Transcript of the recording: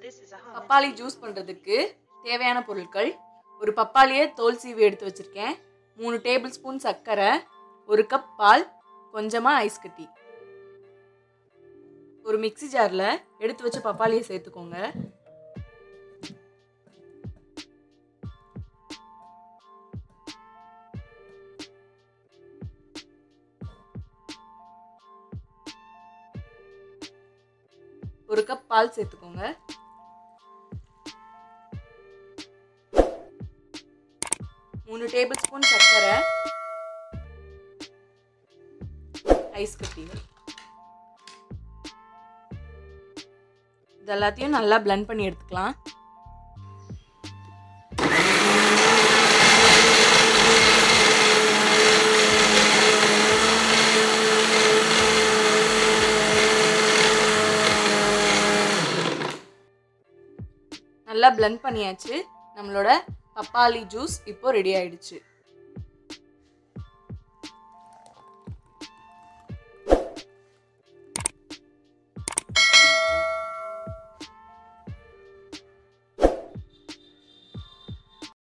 This is a hard. பப்பாளி juice பண்ணுறதுக்கு தேவையான பொருட்கள் ஒரு பப்பாளியை தோல் சீவி எடுத்து வச்சுருக்கேன் மூணு டேபிள் ஸ்பூன் சர்க்கரை ஒரு கப் பால் கொஞ்சமாக ஐஸ் கட்டி ஒரு மிக்ஸி ஜாரில் எடுத்து வச்ச பப்பாளியை சேர்த்துக்கோங்க ஒரு கப் பால் சேர்த்துக்கோங்க மூணு டேபிள் ஸ்பூன் சர்க்கரை ஐஸ் கட்டி இது எல்லாத்தையும் நல்லா blend பண்ணி எடுத்துக்கலாம் நல்லா blend பண்ணியாச்சு நம்மளோட பப்பாளி ஜூஸ் இப்போ ரெடி ஆயிடுச்சு